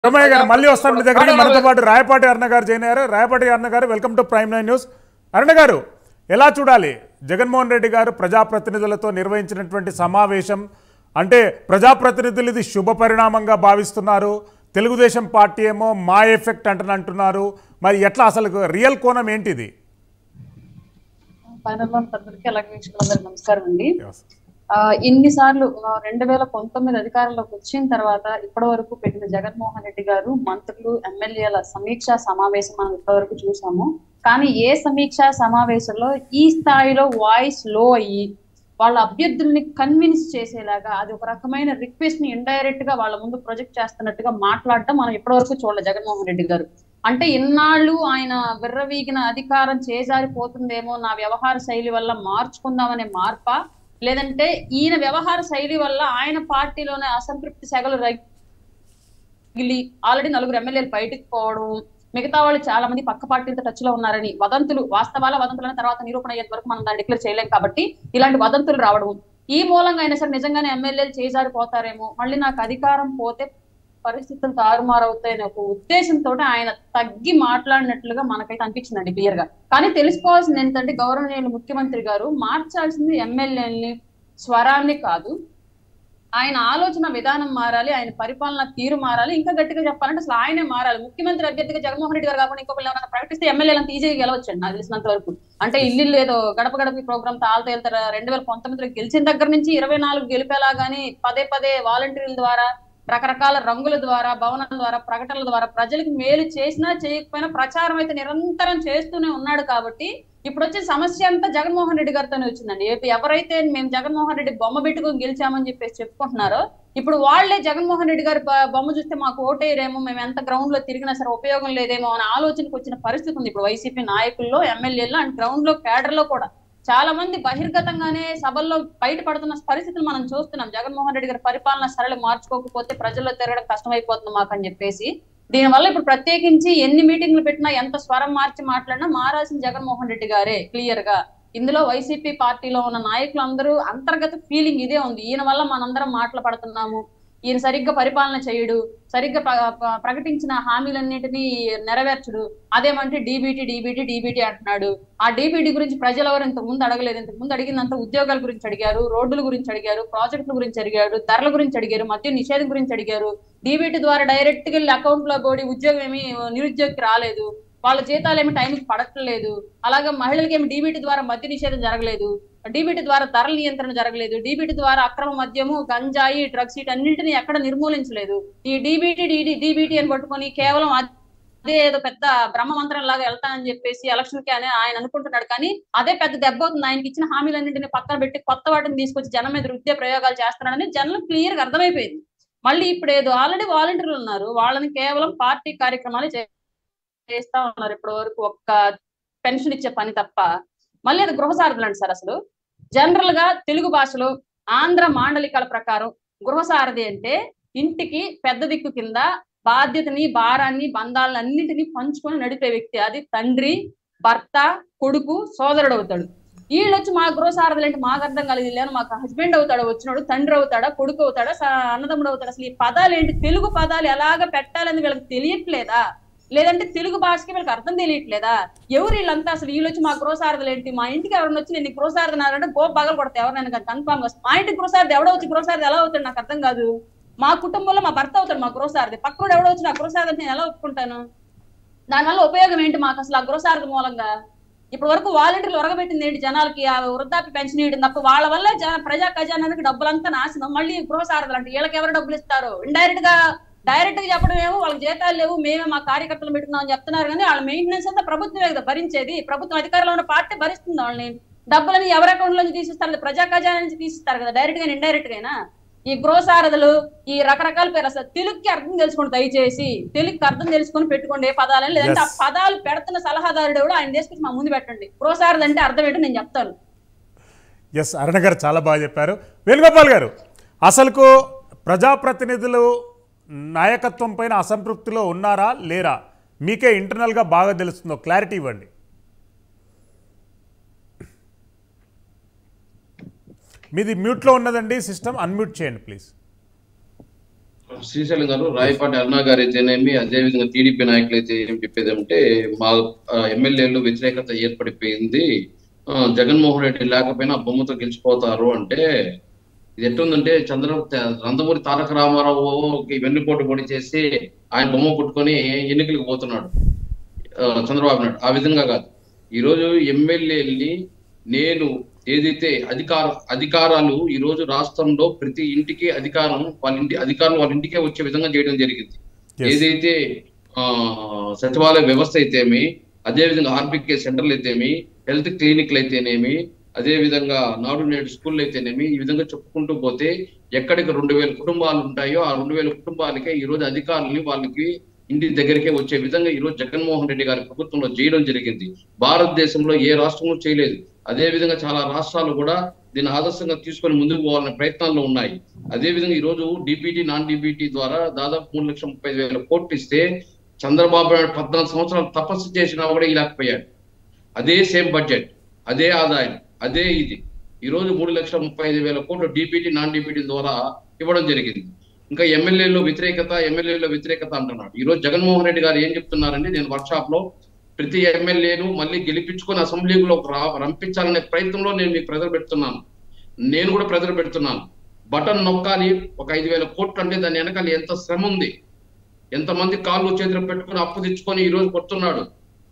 రమయ్య గారు మళ్ళీ వస్తాను మీ దగ్గరికి మనతో పాటు రాయపాటి అరుణ గారు జాయిన్ అయ్యారు రాయపాటి అరుణ గారు welcome to prime nine news Aruna గారు ఎలా చూడాలి జగన్మోహన్ రెడ్డి గారు ప్రజాప్రతినిధులతో నిర్వహించినటువంటి సమావేశం అంటే ప్రజాప్రతినిధులు ఇది శుభ పరిణామంగా భావిస్తున్నారు తెలుగుదేశం పార్టీ ఏమో మా ఎఫెక్ట్ అంటని అంటున్నారు మరి ఎట్లా అసలు రియల్ కోణం ఏంటిది పైనల్లో అందరికీ అలాగే వీక్షకులందరికీ నమస్కారం అండి ఆ, ఇన్నిసార్లు ఆ, రెండు వేల పంతొమ్మిది అధికారంలోకి వచ్చిన తర్వాత ఇప్పటి వరకు పెట్టిన జగన్మోహన్ రెడ్డి గారు మంత్రులు ఎమ్మెల్యేల సమీక్షా సమావేశం మనం ఇప్పటివరకు చూసాము కానీ ఏ సమీక్షా సమావేశంలో ఈ స్థాయిలో వాయిస్ లో అయ్యి వాళ్ళ అభ్యర్థుల్ని కన్విన్స్ చేసేలాగా అది ఒక రకమైన రిక్వెస్ట్ ని ఇండైరెక్ట్ గా వాళ్ళ ముందు ప్రొజెక్ట్ చేస్తున్నట్టుగా మాట్లాడటం మనం ఇప్పటివరకు చూడలేదు జగన్మోహన్ రెడ్డి గారు అంటే ఇన్నాళ్ళు ఆయన విర్రవీగిన అధికారం చేజారిపోతుందేమో నా వ్యవహార శైలి వల్ల మార్చుకుందామనే మార్ప లేదంటే ఈయన వ్యవహార శైలి వల్ల ఆయన పార్టీలోనే అసంతృప్తి సెగలు రగిలి ఆల్రెడీ నలుగురు ఎమ్మెల్యేలు బయటకు పోవడం మిగతా వాళ్ళు చాలా మంది పక్క పార్టీలతో టచ్ లో ఉన్నారని వదంతులు వాస్తవాల వదంతులను తర్వాత నిరూపణ అయ్యేంత వరకు మనం దాన్ని డిక్లేర్ చేయలేం కాబట్టి ఇలాంటి వదంతులు రావడం ఈ మూలంగా అయినా సరే నిజంగానే ఎమ్మెల్యేలు చేజారిపోతారేమో మళ్ళీ నాకు అధికారం పోతే పరిస్థితులు తారుమారవుతాయనే ఒక ఉద్దేశంతో ఆయన తగ్గి మాట్లాడినట్లుగా మనకైతే అనిపించిందండి క్లియర్ గా కానీ తెలుసుకోవాల్సింది ఏంటంటే గౌరవనీయులు ముఖ్యమంత్రి గారు మార్చాల్సింది ఎమ్మెల్యేలని స్వరాన్ని కాదు ఆయన ఆలోచన విధానం మారాలి ఆయన పరిపాలన తీరు మారాలి ఇంకా గట్టిగా చెప్పాలంటే అసలు ఆయనే మారాలి ముఖ్యమంత్రి అభ్యర్థిగా జగన్మోహన్ రెడ్డి గారు కాకుండా ఇంకొకరు ఎవరైనా ప్రకటిస్తే ఎమ్మెల్యేలు అంత ఈజీగా గెలవచ్చండి నాకు తెలిసినంత వరకు అంటే ఇల్లు ఏదో గడప గడప ప్రోగ్రామ్ తాళ్ళతో వెళ్తారు రెండు వేల పంతొమ్మిదిలో గెలిచిన దగ్గర నుంచి ఇరవై నాలుగు గెలిపేలా గానీ పదే పదే వాలంటీర్ల ద్వారా రకరకాల రంగుల ద్వారా భవనాల ద్వారా ప్రకటనల ద్వారా ప్రజలకు మేలు చేసినా చేయకపోయినా ప్రచారం అయితే నిరంతరం చేస్తూనే ఉన్నాడు కాబట్టి ఇప్పుడు వచ్చే సమస్య అంతా జగన్మోహన్ రెడ్డి గారితోనే వచ్చిందండి ఎప్- ఎవరైతే మేము జగన్మోహన్ రెడ్డి బొమ్మ పెట్టుకుని గెలిచామని చెప్పేసి చెప్పుకుంటున్నారో ఇప్పుడు వాళ్ళే జగన్మోహన్ రెడ్డి గారి బ- బొమ్మ చూస్తే మాకు ఓటేయరేమో మేము ఎంత గ్రౌండ్ లో తిరిగినా సరే ఉపయోగం లేదేమో అనే ఆలోచనకు వచ్చిన పరిస్థితి ఉంది ఇప్పుడు వైసీపీ నాయకుల్లో ఎమ్మెల్యేల్లో అండ్ గ్రౌండ్ లో కేడర్ లో కూడా చాలా మంది బహిర్గతంగానే సభల్లో బయటపడుతున్న పరిస్థితులు మనం చూస్తున్నాం జగన్మోహన్ రెడ్డి గారి పరిపాలన సరళి మార్చుకోకపోతే ప్రజల్లో తిరగడం కష్టమైపోతుంది మాకు అని చెప్పేసి దీనివల్ల ఇప్పుడు ప్రత్యేకించి ఎన్ని మీటింగ్లు పెట్టినా ఎంత స్వరం మార్చి మాట్లాడినా మారాల్సిన జగన్మోహన్ రెడ్డి గారే క్లియర్ గా ఇందులో వైసీపీ పార్టీలో ఉన్న నాయకులందరూ అంతర్గత ఫీలింగ్ ఇదే ఉంది ఈయన వల్ల మనందరం మాటలు పడుతున్నాము ఈయన సరిగ్గా పరిపాలన చేయడు సరిగ్గా ప్ర- ప్ర- ప్రకటించిన హామీలన్నింటినీ నెరవేర్చడు అదేమంటే డీబీటీ డీబీటీ డీబీటీ అంటున్నాడు ఆ డీబీటీ గురించి ప్రజలు ఎవరు ఇంతకు ముందు అడగలేదు ఇంతకు ముందు అడిగినంత ఉద్యోగాల గురించి అడిగారు రోడ్ల గురించి అడిగారు ప్రాజెక్టుల గురించి అడిగారు ధరల గురించి అడిగారు మద్య నిషేధం గురించి అడిగారు డీబీటీ ద్వారా డైరెక్ట్ గా వెళ్ళి అకౌంట్ లో పోడి ఉద్యోగం ఏమి నిరుద్యోగికి రాలేదు వాళ్ళ జీతాలు ఏమి టైంకి పడట్లేదు అలాగే మహిళలకి ఏమి డీబీటీ ద్వారా మద్య నిషేధం జరగలేదు డీబీటీ ద్వారా ధరల నియంత్రణ జరగలేదు డీబీటీ ద్వారా అక్రమ మద్యము గంజాయి డ్రగ్స్ వీటన్నింటినీ ఎక్కడ నిర్మూలించలేదు ఈ డీబీటీ డీబీటీ అని పట్టుకొని కేవలం అదే ఏదో పెద్ద బ్రహ్మ మంత్రం లాగా వెళ్తానని చెప్పేసి ఎలక్షన్ కి అని ఆయన అనుకుంటున్నాడు కానీ అదే పెద్ద దెబ్బ అవుతుంది ఆయనకి ఇచ్చిన హామీలన్నింటినీ పక్కన పెట్టి కొత్త వాటిని తీసుకొచ్చి జనం మీద వృత్తి ప్రయోగాలు చేస్తున్నాడని జనం క్లియర్ గా అర్థమైపోయింది మళ్ళీ ఇప్పుడు ఏదో ఆల్రెడీ వాలంటీర్లు ఉన్నారు వాళ్ళని కేవలం పార్టీ కార్యక్రమాలు చే- చేస్తా ఉన్నారు ఇప్పటి వరకు ఒక్క పెన్షన్ ఇచ్చే పని తప్ప మళ్ళీ అది గృహ సారథులు అండి సార్ అసలు జనరల్ గా తెలుగు భాషలో ఆంధ్ర మాండలికల ప్రకారం గృహ సారథి అంటే ఇంటికి పెద్ద దిక్కు కింద బాధ్యతని భారాన్ని బంధాలను అన్నింటినీ పంచుకొని నడిపే వ్యక్తి అది తండ్రి భర్త కొడుకు సోదరుడు అవుతాడు వీళ్ళు వచ్చి మా గృహ సారథులు అంటే మాకు అర్థం కాలేదు లేను మాకు హస్బెండ్ అవుతాడు వచ్చినాడు తండ్రి అవుతాడా కొడుకు అవుతాడా స- అన్నదమ్ముడు అవుతాడా అసలు ఈ పదాలు ఏంటి తెలుగు పదాలు ఎలాగ పెట్టాలని వీళ్ళకి తెలియట్లేదా లేదంటే తెలుగు భాషకి వీళ్ళకి అర్థం తెలియట్లేదా ఎవరు వీళ్ళంతా అసలు వీళ్ళు వచ్చి మా గృహసారథులు ఏంటి మా ఇంటికి ఎవరైనా వచ్చి నేను గృహసారథి అంటే గో పగలు కొడతా ఎవరైనా కన్ఫామ్ గా మా ఇంటికి గృహసారథి ఎవడో వచ్చి గృహసారథి ఎలా అవుతాడు నాకు అర్థం కాదు మా కుటుంబంలో మా భర్త అవుతాడు మా గృహసారథి పక్కడు ఎవడో వచ్చి నా గృహసారథి అంటే నేను ఎలా ఒప్పుకుంటాను దానివల్ల ఉపయోగం ఏంటి మాకు అసలు ఆ గృహసారథి మూలంగా ఇప్పటి వరకు వాలంటీర్లు ఒరగబెట్టింది ఏంటి జనాలకి ఆ వృద్ధాప్య పెన్షన్ ఇవ్వడం తప్ప వాళ్ళ వల్ల జన- ప్రజా ఖజానానికి డబ్బులంతా నాశనం మళ్ళీ గృహసారథులు అంటే వీళ్ళకి ఎవరు డబ్బులు ఇస్తారు ఇండైరెక్ట్ గా డైరెక్ట్ గా చెప్పడం ఏమో వాళ్ళకి జీతాలు లేవు మేమే మా కార్యకర్తలు పెట్టుకున్నాం అని చెప్తున్నారు కానీ వాళ్ళ మెయింటెనెన్స్ అంతా ప్రభుత్వమే కదా భరించేది ప్రభుత్వం అధికారంలో ఉన్న పార్టీ భరిస్తుంది వాళ్ళని డబ్బులని ఎవరి అకౌంట్ నుంచి తీసిస్తారు లేదా ప్రజా ఖజానా నుంచి తీసిస్తారు కదా డైరెక్ట్ గా ఇండైరెక్ట్ గానా ఈ గృహసారథులు ఈ రకరకాల పేరు అసలు తెలుగుకి అర్థం తెలుసుకోండి దయచేసి తెలుగుకి అర్థం తెలుసుకొని పెట్టుకోండి ఏ పదాలని లేదంటే ఆ Yes. పదాలు పెడుతున్న సలహాదారుడు కూడా ఆయన తీసుకొచ్చి మా ముందు పెట్టండి గృహసారథి అంటే అర్థం ఏంటో నేను చెప్తాను ఎస్ అరుణ గారు చాలా బాగా చెప్పారు వేణుగోపాల్ గారు అసలుకు ప్రజాప్రతినిధులు నాయకత్వం పైన అసంతృప్తిలో ఉన్నారా లేరా మీకే ఇంటర్నల్గా బాగా తెలుస్తుందో క్లారిటీ ఇవ్వండి మీది మ్యూట్లో ఉన్నదండి సిస్టమ్ అన్మ్యూట్ చేయండి ప్లీజ్ శ్రీశైలం గారు రాయపాటి అరుణ గారు అయితేనేమి అదేవిధంగా టీడీపీ నాయకులు అయితే ఏం చెప్పేది అంటే మా ఆ, ఎమ్మెల్యేలు వ్యతిరేకత ఏర్పడిపోయింది ఆ, జగన్మోహన్ రెడ్డి లేకపోయినా ఆ బొమ్మతో గెలిచిపోతారు అంటే ఇది ఎట్లుందంటే చంద్ర నందమూరి తారక రామారావు వెన్నుపోటు పొడి చేసి ఆయన బొమ్మ పుట్టుకొని ఎన్నికలకు పోతున్నాడు ఆ, చంద్రబాబు నాయుడు ఆ విధంగా కాదు ఈరోజు ఎమ్మెల్యేలని నేను ఏదైతే అధికార అధికారాలు ఈ రోజు రాష్ట్రంలో ప్రతి ఇంటికి అధికారం వాళ్ళ ఇంటి అధికారులు వాళ్ళ ఇంటికే వచ్చే విధంగా చేయడం జరిగింది Yes. ఏదైతే ఆ సచివాలయ వ్యవస్థ అయితేమి అదే విధంగా ఆర్బికే సెంటర్లు అయితేమి హెల్త్ క్లినిక్లు అయితేనేమి అదే విధంగా నాడు నేడు స్కూల్ అయితేనేమి ఈ విధంగా చెప్పుకుంటూ పోతే ఎక్కడికి రెండు వేల కుటుంబాలు ఉంటాయో ఆ రెండు వేల కుటుంబాలకే ఈ రోజు అధికారులని వాళ్ళకి ఇంటి దగ్గరికే వచ్చే విధంగా ఈ రోజు జగన్మోహన్ రెడ్డి గారి ప్రభుత్వంలో చేయడం జరిగింది భారతదేశంలో ఏ రాష్ట్రంలో చేయలేదు అదే విధంగా చాలా రాష్ట్రాలు కూడా దీన్ని ఆదర్శంగా తీసుకొని ముందుకు పోవాలనే ప్రయత్నాల్లో ఉన్నాయి అదే విధంగా ఈ రోజు డిబిటీ నాన్ డిబిటీ ద్వారా దాదాపు మూడు లక్షల ముప్పై వేల కోట్లు ఇస్తే చంద్రబాబు నాయుడు పద్నాలుగు సంవత్సరాలు తపస్సు చేసినా కూడా ఇలాకపోయాడు అదే సేమ్ బడ్జెట్ అదే ఆదాయం అదే ఇది ఈ రోజు మూడు లక్షల ముప్పై ఐదు వేల కోట్లు డిబిటీ నాన్ డిబిటీ ద్వారా ఇవ్వడం జరిగింది ఇంకా ఎమ్మెల్యేలో వ్యతిరేకత ఎమ్మెల్యేలో వ్యతిరేకత అంటున్నాడు ఈ రోజు జగన్మోహన్ రెడ్డి గారు ఏం చెప్తున్నారంటే నేను వర్క్షాప్ లో ప్రతి ఎమ్మెల్యేను మళ్ళీ గెలిపించుకొని అసెంబ్లీలో రా- రంపించాలనే ప్రయత్నంలో నేను మీకు ప్రజలు పెడుతున్నాను నేను కూడా ప్రజలు పెడుతున్నాను బటన్ నొక్కాలి ఒక ఐదు వేల కోట్లు అంటే దాని వెనకాల ఎంత శ్రమ ఉంది ఎంతమంది కాళ్ళు చేతులు పెట్టుకొని అప్పు తెచ్చుకొని ఈ రోజు కొడుతున్నాడు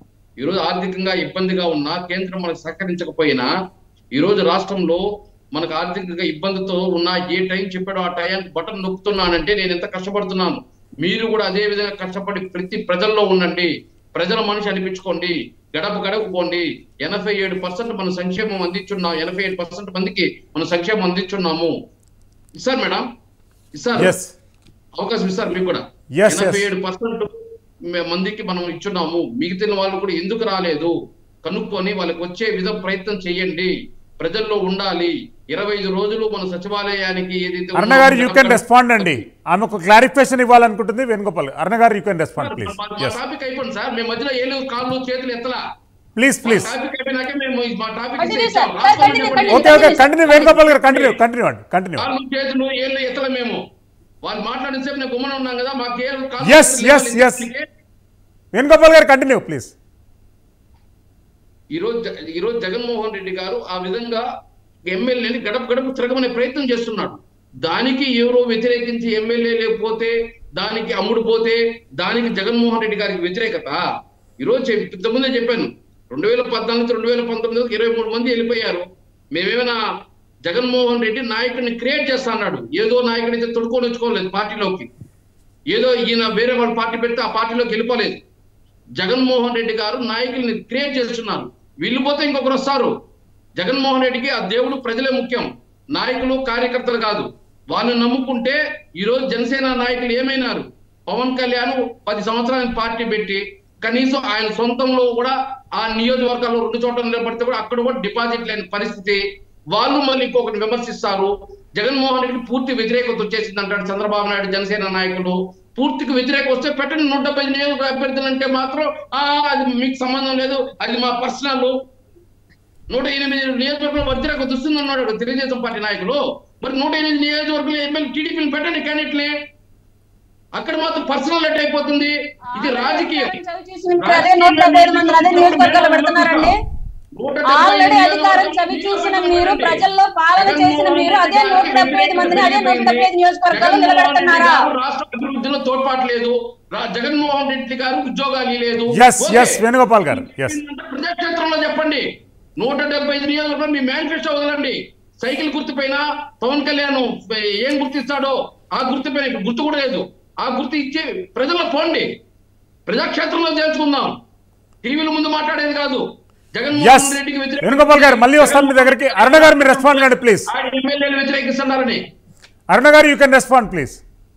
ఈ రోజు ఆర్థికంగా ఇబ్బందిగా ఉన్నా కేంద్రం మనకు సహకరించకపోయినా ఈ రోజు రాష్ట్రంలో మనకు ఆర్థికంగా ఇబ్బందితో ఉన్న ఏ టైం చెప్పాడో ఆ టైంకి బటన్ నొక్కుతున్నానంటే నేను ఎంత కష్టపడుతున్నాను మీరు కూడా అదే విధంగా కష్టపడి ప్రతి ప్రజల్లో ఉండండి ప్రజల మనిషి అనిపించుకోండి గడప గడప పోండి ఎనభై ఏడు పర్సెంట్ మన సంక్షేమం అందించున్నాం ఎనభై ఏడు పర్సెంట్ మందికి మన సంక్షేమం అందించున్నాము ఇస్తారు మేడం ఇస్తారు ఎస్ అవకాశం ఇస్తారు మీకు కూడా Yes, yes. ఎనభై ఏడు పర్సెంట్ మందికి మనం ఇచ్చున్నాము మిగతా వాళ్ళు కూడా ఎందుకు రాలేదు కనుక్కొని వాళ్ళకి వచ్చే విధం ప్రయత్నం చేయండి ప్రజల్లో ఉండాలి ఇరవై ఐదు రోజులు మన సచివాలయానికి ఏదైతే అరుణ గారు యూ కెన్ రెస్పాండ్ అండి ఆమె ఒక క్లారిఫికేషన్ ఇవ్వాలనుకుంటుంది వేణుగోపాల్ అరుణ గారు you can respond please yes topic అయిపోయింది సార్ మేము మధ్యలో ఏలు కాళ్ళు చేతులు ఎత్తలా ప్లీజ్ ప్లీజ్ టాపిక్ అయిపోయినాక మేము ఈ- మా టాపిక్ Continue, ఇచ్చేసాం. sir. రాసుకోండి Continue, చెప్పండి. ఓకే ఓకే కంటిన్యూ వేణుగోపాల్ గారు కంటిన్యూ కంటిన్యూ అండి కంటిన్యూ కాళ్ళు చేతులు ఏళ్ళు ఎత్తలే మేము వాళ్ళు మాట్లాడిన సేపు నేను గుమ్మన ఉన్నాం కదా మాకు ఏ కాళ్ళు Yes, చేతులు yes, లేవు. yes. వేణుగోపాల్ గారు కంటిన్యూ ప్లీజ్ ఈ రోజు జ- ఈ రోజు జగన్మోహన్ రెడ్డి గారు ఆ విధంగా ఎమ్మెల్యేని గడప గడప తిరగమనే ప్రయత్నం చేస్తున్నాడు దానికి ఎవరో వ్యతిరేకించి ఎమ్మెల్యే లేకపోతే దానికి అమ్ముడు పోతే దానికి జగన్మోహన్ రెడ్డి గారికి వ్యతిరేకత ఈ రోజు చెప్- ఇంతకుముందే చెప్పాను రెండు వేల పద్నాలుగు నుంచి రెండు వేల పంతొమ్మిది వరకు ఇరవై మూడు మంది వెళ్ళిపోయారు మేమేమైనా జగన్మోహన్ రెడ్డి నాయకుడిని క్రియేట్ చేస్తా అన్నాడు ఏదో నాయకుడి అయితే తొడుకొని వచ్చుకోలేదు పార్టీలోకి ఏదో ఈయన వేరే వాళ్ళ పార్టీ పెడితే ఆ పార్టీలోకి వెళ్ళిపోలేదు జగన్మోహన్ రెడ్డి గారు నాయకుల్ని క్రియేట్ చేస్తున్నారు వీళ్ళు పోతే ఇంకొకరు వస్తారు జగన్మోహన్ రెడ్డికి ఆ దేవుడు ప్రజలే ముఖ్యం నాయకులు కార్యకర్తలు కాదు వాళ్ళు నమ్ముకుంటే ఈ రోజు జనసేన నాయకులు ఏమైనారు పవన్ కళ్యాణ్ పది సంవత్సరాల పార్టీ పెట్టి కనీసం ఆయన సొంతంలో కూడా ఆ నియోజకవర్గాల్లో రెండు చోట్ల నిలబడితే కూడా అక్కడ కూడా డిపాజిట్ లేని పరిస్థితి వాళ్ళు మళ్ళీ ఇంకొకటి విమర్శిస్తారు జగన్మోహన్ రెడ్డి పూర్తి వ్యతిరేకత వచ్చేసింది అంటాడు చంద్రబాబు నాయుడు జనసేన నాయకులు పూర్తికి వ్యతిరేకత వస్తే పెట్టండి నూట డెబ్బై నియోజకవర్గ అభ్యర్థులు అంటే మాత్రం ఆ అది మీకు సంబంధం లేదు అది మా పర్సనల్ నూట ఎనిమిది నియోజకవర్గం వ్యతిరేకత వస్తుంది అన్నాడు తెలుగుదేశం పార్టీ నాయకులు మరి నూట ఎనిమిది నియోజకవర్గంలో ఎమ్మెల్యే టీడీపీని పెట్టండి క్యాండిడేట్లే అక్కడ మాత్రం పర్సనల్ అట్ అయిపోతుంది ఇది రాజకీయం చదివి చూసిన ఇప్పుడు అదే నూట డెబ్బై ఐదు మంది అదే నియోజకవర్గాలు పెడుతున్నారండి నూట డెబ్బై ఆల్రెడీ ఐదు అధికారం చవి చూసిన మీరు ప్రజల్లో పాలన చేసిన మీరు అదే నూట డెబ్బై ఐదు మందిని అదే నూట డెబ్బై ఐదు నియోజకవర్గాలు నిలబెడుతున్నారా రాష్ట్ర అభివృద్ధిలో తోడ్పాటు లేదు రా- జగన్మోహన్ రెడ్డి గారు ఉద్యోగాలు లేదు ఎస్ ఎస్ వేణుగోపాల్ గారు ఎస్ ప్రజాక్షేత్రంలో చెప్పండి నూట డెబ్బై ఐదు నియోజకవర్గం మీ మేనిఫెస్టో వదలండి సైకిల్ గుర్తుపైన పవన్ కళ్యాణ్ ఏం గుర్తిస్తాడో ఆ గుర్తుపైన ఇప్పుడు గుర్తు కూడా లేదు ఆ గుర్తు ఇచ్చి ప్రజల్లో పోండి ప్రజాక్షేత్రంలో చేర్చుకుందాం టీవీల ముందు మాట్లాడేది కాదు ఎస్ జగన్మోహన్ రెడ్డికి వ్యతిరేకంగా- వేణుగోపాల్ గారు మళ్ళీ వస్తాను మీ దగ్గరికి అరుణ గారు మీరు రెస్పాండ్ కండి ప్లీజ్ ఆయన ఎమ్మెల్యేలు వ్యతిరేకిస్తున్నారని అరుణ గారు you can respond please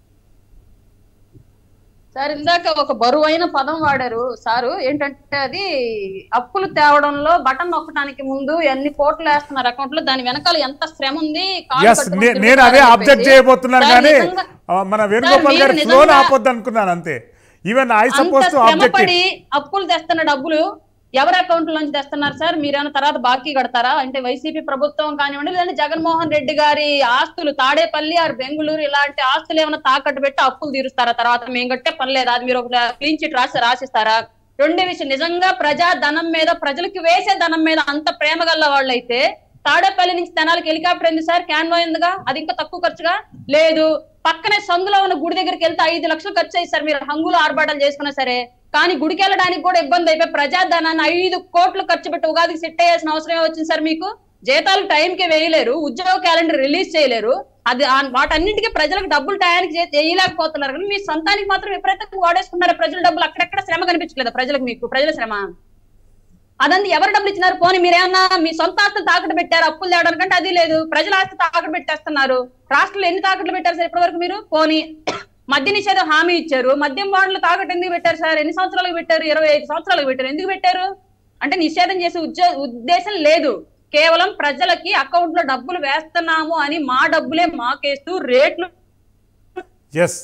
sir ఇందాక ఒక బరువైన పదం వాడారు సారు ఏంటంటే అది అప్పులు తేవడంలో బటన్ నొక్కడానికి ముందు ఎన్ని కోట్లు వేస్తున్నారు అకౌంట్ లో దాని వెనకాల ఎంత శ్రమ ఉంది కాళ్ళు ఎస్ పట్టుకొని నేను అదే తిరుగుతారని ఆబ్జెక్ట్ చెప్పేసి. చేయబోతున్నాను సార్, కానీ నిజంగా- ఆ, మన వేణుగోపాల్ మీరు గారి నిజంగా ఫ్లోన్ ఆపొద్దు అనుకున్నాను అంతే ఈవెన్ ఐ అంత సపోజ్ టు శ్రమ ఆబ్జెక్ట్ పడి అప్పులు తెస్తున్న డబ్బులు ఎవరి అకౌంట్ నుంచి తెస్తున్నారు సార్ మీరేమైనా తర్వాత బాకీ కడతారా అంటే వైసీపీ ప్రభుత్వం కానివ్వండి లేదంటే జగన్మోహన్ రెడ్డి గారి ఆస్తులు తాడేపల్లి ఆరు బెంగళూరు ఇలాంటి ఆస్తులు ఏమైనా తాకట్టు పెట్టి అప్పులు తీరుస్తారా తర్వాత మేము కట్టే పని లేదా అది మీరు ఒక క్లీన్ చిట్ రాసి రాసిస్తారా రెండో విషయం నిజంగా ప్రజా ధనం మీద ప్రజలకు వేసే ధనం మీద అంత ప్రేమ గల్ల వాళ్ళైతే తాడేపల్లి నుంచి తెనాలికి హెలికాప్టర్ ఎందుకు సార్ క్యాన్వా ఎందుగా అది ఇంకా తక్కువ ఖర్చుగా లేదు పక్కనే సందులో ఉన్న గుడి దగ్గరికి వెళ్తే ఐదు లక్షలు ఖర్చు అయ్యి సార్ మీరు హంగులు ఆర్భాటాలు చేసుకున్నా సరే కానీ గుడికి వెళ్ళడానికి కూడా ఇబ్బంది అయిపోయి ప్రజాధనాన్ని ఐదు కోట్లు ఖర్చు పెట్టి ఉగాదికి సెట్ అయ్యాల్సిన అవసరమే వచ్చింది సార్ మీకు జీతాలు టైంకి వేయలేరు ఉద్యోగ క్యాలెండర్ రిలీజ్ చేయలేరు అది ఆ- వాటన్నిటికీ ప్రజలకు డబ్బులు టయానికి చే- చేయలేకపోతున్నారు కానీ మీ సొంతానికి మాత్రం విపరీతంగా వాడేసుకున్నారు ప్రజల డబ్బులు అక్కడెక్కడ శ్రమ కనిపించలేదు ప్రజలకు మీకు ప్రజల శ్రమ అదంతా ఎవరు డబ్బులు ఇచ్చినారు పోనీ మీరేమన్నా మీ సొంత ఆస్తులు తాకట్టు పెట్టారు అప్పులు తేవడానికంటే అది లేదు ప్రజల ఆస్తి తాకట్టు పెట్టేస్తున్నారు రాష్ట్రంలో ఎన్ని తాకట్లు పెట్టారు సార్ ఇప్పటి వరకు మీరు పోనీ మద్య నిషేధం హామీ ఇచ్చారు మద్యం బాండ్లు తాకట్టు ఎందుకు పెట్టారు సార్ ఎన్ని సంవత్సరాలకు పెట్టారు ఇరవై ఐదు సంవత్సరాలకు పెట్టారు ఎందుకు పెట్టారు అంటే నిషేధం చేసే ఉద్యో ఉద్దేశం లేదు కేవలం ప్రజలకి అకౌంట్ లో డబ్బులు వేస్తున్నాము అని మా డబ్బులే మాకేస్తూ రేట్లు ఎస్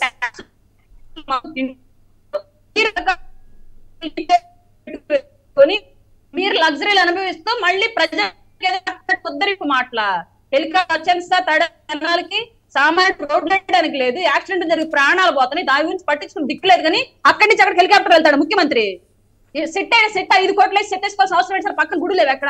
కొని మీరు లగ్జరీలు అనుభవిస్తూ మళ్ళీ ప్రజలకు మాటల హెలికాప్టర్ తడనాలకి సామాన్య రోడ్లు వేయడానికి లేదు యాక్సిడెంట్ జరిగి ప్రాణాలు పోతున్నాయి దాని గురించి పట్టించుకుని దిక్కులేదు కానీ అక్కడి నుంచి అక్కడికి హెలికాప్టర్ వెళ్తాడు ముఖ్యమంత్రి సిట్ అయిన సిట్ ఐదు కోట్లు సెట్ వేసుకోవాల్సిన అవసరం ఏంటి సార్ పక్కన గుడి లేవు ఎక్కడ